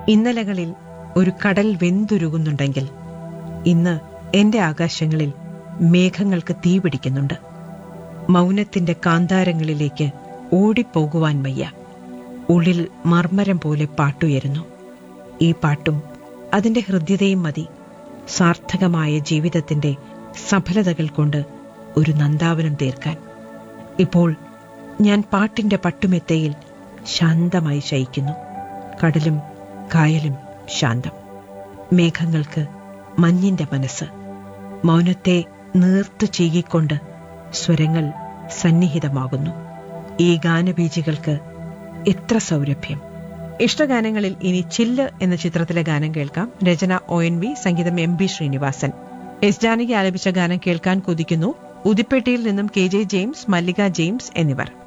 ഇന്നലകളിൽ ഒരു കടൽ വെന്തുരുകുന്നുണ്ടെങ്കിൽ ഇന്ന് എന്റെ ആകാശങ്ങളിൽ മേഘങ്ങൾക്ക് തീപിടിക്കുന്നുണ്ട് മൗനത്തിന്റെ കാന്താരങ്ങളിലേക്ക് ഓടിപ്പോകുവാൻ വയ്യ ഉള്ളിൽ മർമ്മരം പോലെ പാട്ടുയരുന്നു ഈ പാട്ടും അതിന്റെ ഹൃദ്യതയും മതി സാർത്ഥകമായ ജീവിതത്തിന്റെ സഫലതകൾ കൊണ്ട് ഒരു നന്ദാവനം തീർക്കാൻ ഇപ്പോൾ ഞാൻ പാട്ടിന്റെ പട്ടുമെത്തയിൽ ശാന്തമായി ശയിക്കുന്നു കടലും കായലും ശാന്തം മേഘങ്ങൾക്ക് മഞ്ഞിന്റെ മനസ്സ് മൗനത്തെ നീർത്തു ചീകിക്കൊണ്ട് സ്വരങ്ങൾ സന്നിഹിതമാകുന്നു ഈ ഗാനബീജികൾക്ക് എത്ര സൗരഭ്യം ഇഷ്ടഗാനങ്ങളിൽ ഇനി ചില്ല് എന്ന ചിത്രത്തിലെ ഗാനം കേൾക്കാം രചന ഒ എൻ വി സംഗീതം M B Srinivasan S Janaki ആലപിച്ച ഗാനം കേൾക്കാൻ കൊതിക്കുന്നു ഉദിപ്പെട്ടിയിൽ നിന്നും K J James Mallika James എന്നിവർ